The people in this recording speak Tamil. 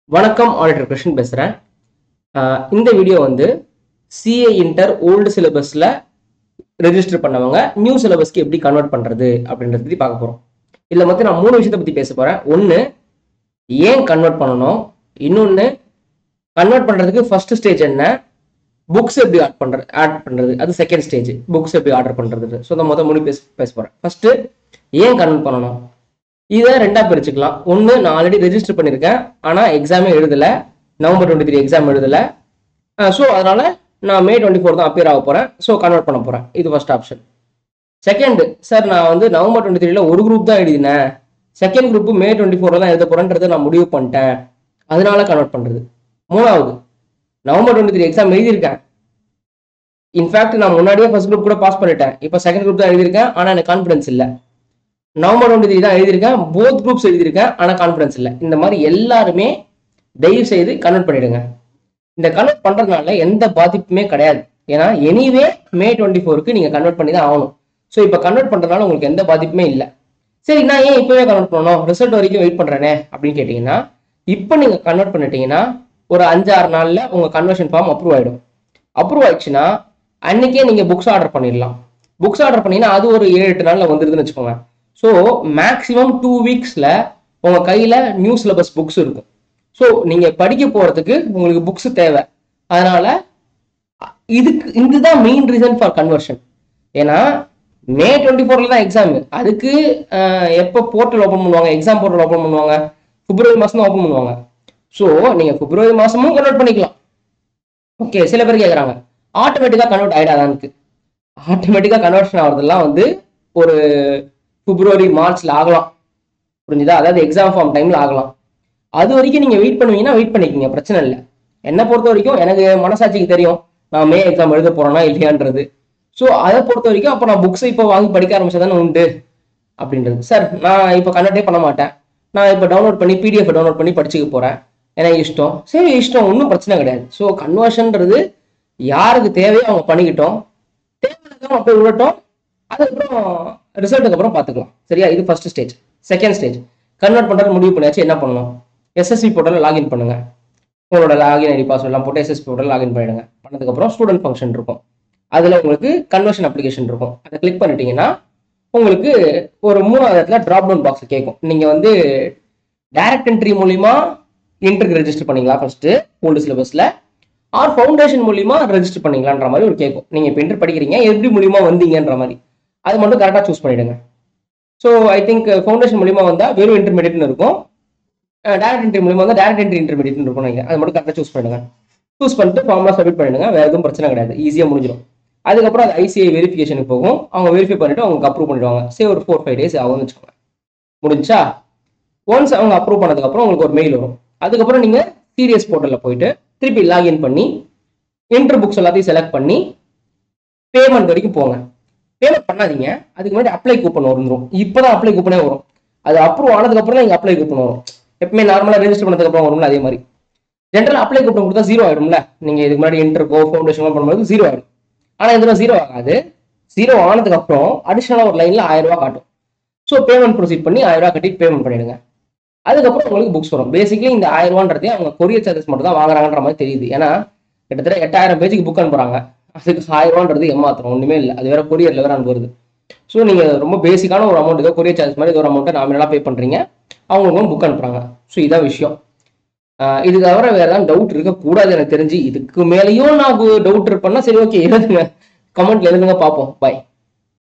வணக்கம் ஆடிட்டர் கிருஷ்ணன் பேசுகிறேன் இந்த வீடியோ வந்து சிஏ இன்டர் ஓல்டு சிலபஸில் ரெஜிஸ்டர் பண்ணவங்க நியூ சிலபஸ்க்கு எப்படி கன்வெர்ட் பண்ணுறது அப்படின்றத பற்றி பார்க்க போகிறோம் இதில் மொத்தம் நான் மூணு விஷயத்தை பற்றி பேச போகிறேன் ஒன்று ஏன் கன்வெர்ட் பண்ணணும் இன்னொன்று கன்வெர்ட் பண்ணுறதுக்கு ஃபர்ஸ்ட் ஸ்டேஜ் என்ன புக்ஸ் எப்படி ஆட் பண்ணுறது ஆட் பண்ணுறது அது செகண்ட் ஸ்டேஜ் புக்ஸ் எப்படி ஆர்டர் பண்ணுறது ஸோ இந்த மொத்தம் மூணு பேச பேச போகிறேன் ஃபர்ஸ்ட்டு ஏன் கன்வெர்ட் பண்ணணும் இதை ரெண்டா பிரிச்சுக்கலாம் ஒன்று நான் ஆல்ரெடி ரெஜிஸ்டர் பண்ணியிருக்கேன் ஆனால் எக்ஸாமே எழுதலை நவம்பர் டுவெண்ட்டி த்ரீ எக்ஸாம் எழுதலை ஸோ அதனால நான் மே டுவெண்ட்டி ஃபோர் தான் அப்பியர் ஆக போகிறேன் ஸோ கன்வெர்ட் பண்ண போகிறேன் இது ஃபர்ஸ்ட் ஆப்ஷன் செகண்ட் சார் நான் வந்து நவம்பர் டுவெண்ட்டி த்ரீல ஒரு குரூப் தான் எழுதினேன் செகண்ட் குரூப் மே டுவெண்ட்டி ஃபோரில் தான் எழுத போகிறேன்றதை நான் முடிவு பண்ணிட்டேன் அதனால கன்வெர்ட் பண்ணுறது மூணாவது நவம்பர் டுவெண்ட்டி த்ரீ எக்ஸாம் எழுதியிருக்கேன் இன்ஃபேக்ட் நான் முன்னாடியே ஃபர்ஸ்ட் குரூப் கூட பாஸ் பண்ணிட்டேன் இப்போ செகண்ட் குரூப் தான் எழுதியிருக்கேன் ஆனால் எனக்கு கான்ஃபிடன்ஸ் இல்லை நவம்பர் டுவெண்ட்டி த்ரீ தான் எழுதியிருக்கேன் போத் குரூப்ஸ் எழுதியிருக்கேன் ஆனால் கான்ஃபிடன்ஸ் இல்லை இந்த மாதிரி எல்லாருமே தயவு செய்து கன்வெர்ட் பண்ணிடுங்க இந்த கன்வெர்ட் பண்ணுறதுனால எந்த பாதிப்புமே கிடையாது ஏன்னா எனிவே மே டுவெண்ட்டி ஃபோருக்கு நீங்கள் கன்வெர்ட் பண்ணி தான் ஆகணும் ஸோ இப்போ கன்வெர்ட் பண்ணுறதுனால உங்களுக்கு எந்த பாதிப்புமே இல்லை சரி நான் ஏன் இப்போவே கன்வெர்ட் பண்ணணும் ரிசல்ட் வரைக்கும் வெயிட் பண்ணுறேனே அப்படின்னு கேட்டிங்கன்னா இப்போ நீங்கள் கன்வெர்ட் பண்ணிட்டீங்கன்னா ஒரு அஞ்சாறு நாளில் உங்கள் கன்வர்ஷன் ஃபார்ம் அப்ரூவ் ஆகிடும் அப்ரூவ் ஆயிடுச்சுன்னா அன்னைக்கே நீங்கள் புக்ஸ் ஆர்டர் பண்ணிடலாம் புக்ஸ் ஆர்டர் பண்ணீங்கன்னா அது ஒரு ஏழு எட்டு நாளில் வந்துருதுன்னு வச்சுக்கோங்க ஸோ மேக்ஸிமம் டூ வீக்ஸில் உங்கள் கையில் நியூ சிலபஸ் புக்ஸ் இருக்கும் ஸோ நீங்கள் படிக்க போகிறதுக்கு உங்களுக்கு புக்ஸ் தேவை அதனால் இதுக்கு இதுதான் மெயின் ரீசன் ஃபார் கன்வர்ஷன் ஏன்னா மே டுவெண்ட்டி ஃபோரில் தான் எக்ஸாமு அதுக்கு எப்போ போர்ட்டல் ஓப்பன் பண்ணுவாங்க எக்ஸாம் போர்ட்டல் ஓப்பன் பண்ணுவாங்க பிப்ரவரி மாதம் தான் ஓப்பன் பண்ணுவாங்க ஸோ நீங்கள் பிப்ரவரி மாதமும் கன்வெர்ட் பண்ணிக்கலாம் ஓகே சில பேர் கேட்குறாங்க ஆட்டோமேட்டிக்காக கன்வெர்ட் ஆகிடாதான்க்கு ஆட்டோமேட்டிக்காக கன்வர்ஷன் ஆகிறதுலாம் வந்து ஒரு பிப்ரவரி மார்ச்ல ஆகலாம் புரிஞ்சுதா அதாவது எக்ஸாம் ஃபார்ம் டைம்ல ஆகலாம் அது வரைக்கும் நீங்க வெயிட் பண்ணுவீங்கன்னா வெயிட் பண்ணிக்கோங்க பிரச்சனை இல்லை என்னை பொறுத்த வரைக்கும் எனக்கு மனசாட்சிக்கு தெரியும் நான் மே எக்ஸாம் எழுத போறேனா இல்லையான்றது ஸோ அதை பொறுத்த வரைக்கும் அப்போ நான் புக்ஸ் இப்போ வாங்கி படிக்க ஆரம்பிச்சதானே உண்டு அப்படின்றது சார் நான் இப்போ கன்வெர்ட்டே பண்ண மாட்டேன் நான் இப்போ டவுன்லோட் பண்ணி பிடிஎஃப் டவுன்லோட் பண்ணி படிச்சுக்க போறேன் எனக்கு இஷ்டம் சரி இஷ்டம் ஒன்றும் பிரச்சனை கிடையாது ஸோ கன்வர்ஷன்றது யாருக்கு தேவையோ அவங்க பண்ணிக்கிட்டோம் தேவையில்லாதவங்க அப்படியே விடட்டும் அதுக்கப்புறம் ரிசல்ட்டுக்கு அப்புறம் பார்த்துக்கலாம் சரியா இது first stage second stage convert பண்ணுறது முடிவு பண்ணியாச்சு என்ன பண்ணணும் எஸ்எஸ்சி போர்ட்டலில் லாகின் பண்ணுங்க உங்களோட லாகின் ஐடி பாஸ்வேர்ட் எல்லாம் போட்டு எஸ்எஸ்சி போர்ட்டல் லாகின் பண்ணிடுங்க பண்ணதுக்கப்புறம் ஸ்டூடெண்ட் ஃபங்க்ஷன் இருக்கும் அதில் உங்களுக்கு கன்வர்ஷன் அப்ளிகேஷன் இருக்கும் அதை கிளிக் பண்ணிட்டீங்கன்னா உங்களுக்கு ஒரு மூணாவது இடத்துல ட்ராப் டவுன் பாக்ஸ் கேட்கும் நீங்கள் வந்து டைரக்ட் என்ட்ரி மூலிமா இன்டருக்கு ரெஜிஸ்டர் பண்ணீங்களா ஃபர்ஸ்ட் ஓல்டு சிலபஸில் ஆர் ஃபவுண்டேஷன் மூலியமா ரெஜிஸ்டர் பண்ணீங்களான்ற மாதிரி ஒரு கேட்கும் நீங்கள் இப்போ இன்டர் படிக்கிறீங்க எப்படி மூலியமா வந்தீங்கன்ற மாதிரி அது மட்டும் கரெக்டாக சூஸ் பண்ணிடுங்க ஸோ ஐ திங்க் ஃபவுண்டேஷன் மூலியமா வந்தால் வெறும் இன்டர்மீடியட்னு இருக்கும் டேரக்ட் என்ட்ரி மூலியமா வந்தால் டேரக்ட் என்ட்ரி இன்டர்மீடியட்னு இருக்கும் நீங்கள் அது மட்டும் கரெக்டாக சூஸ் பண்ணிடுங்க சூஸ் பண்ணிட்டு ஃபார்ம்லாம் சப்மிட் பண்ணிடுங்க வேறு எதுவும் பிரச்சனை கிடையாது ஈஸியாக முடிஞ்சிடும் அதுக்கப்புறம் அது ஐசிஐ வெரிஃபிகேஷனுக்கு போகும் அவங்க வெரிஃபை பண்ணிட்டு அவங்க அப்ரூவ் பண்ணிடுவாங்க சரி ஒரு ஃபோர் ஃபைவ் டேஸ் ஆகும்னு வச்சுக்கோங்க முடிஞ்சா ஒன்ஸ் அவங்க அப்ரூவ் பண்ணதுக்கப்புறம் உங்களுக்கு ஒரு மெயில் வரும் அதுக்கப்புறம் நீங்கள் சீரியஸ் போர்ட்டலில் போயிட்டு திருப்பி லாகின் பண்ணி இன்டர் புக்ஸ் எல்லாத்தையும் செலக்ட் பண்ணி பேமெண்ட் வரைக்கும் போங்க பேமெண்ட் பண்ணாதீங்க அதுக்கு முன்னாடி அப்ளை கூப்பன் வந்துடும் இப்போதான் அப்ளை கூப்பனே வரும் அது அப்ரூவ் ஆனதுக்கப்புறம் தான் இங்கே அப்ளை கூப்பன் வரும் எப்பவுமே நார்மலாக ரெஜிஸ்டர் பண்ணதுக்கப்புறம் வரும்ல அதே மாதிரி ஜென்ரல் அப்ளை கூப்பன் கொடுத்தா ஜீரோ ஆயிடும்ல நீங்கள் இதுக்கு முன்னாடி இன்டர்கோ ஃபவுண்டேஷன் பண்ணும்போது ஜீரோ ஆயிடும் ஆனால் இதில் ஜீரோ ஆகாது ஜீரோ ஆனதுக்கப்புறம் அடிஷனலாக ஒரு லைனில் ஆயிரம் ரூபா காட்டும் ஸோ பேமெண்ட் ப்ரொசீட் பண்ணி ஆயிரம் ரூபா கட்டி பேமெண்ட் பண்ணிடுங்க அதுக்கப்புறம் உங்களுக்கு புக்ஸ் வரும் பேசிக்கலி இந்த ஆயிரம் ரூபான்றதே அவங்க கொரியர் சார்ஜஸ் மட்டும் தான் வாங்குறாங்கன்ற மாதிரி தெரியுது ஏன்னா கிட்டத்தட்ட எட்டாயிரம் பேஜுக்கு புக் அனுப்புறாங்க அதுக்கு ஆயிரம் ரூபான்றது ஏமாத்திரம் ஒன்றுமே இல்லை அது வேற கொரியரில் வேற அனுப்புறது ஸோ நீங்கள் ரொம்ப பேசிக்கான ஒரு அமௌண்ட் ஏதோ கொரியர் சார்ஜ் மாதிரி ஏதோ ஒரு அமௌண்ட்டை நாமினலாக பே பண்ணுறீங்க அவங்களுக்கும் புக் அனுப்புறாங்க ஸோ இதான் விஷயம் இது தவிர வேற ஏதாவது டவுட் இருக்கக்கூடாது எனக்கு தெரிஞ்சு இதுக்கு மேலேயும் நான் டவுட் இருப்பேன்னா சரி ஓகே எழுதுங்க கமெண்ட்ல எழுதுங்க பார்ப்போம் பாய்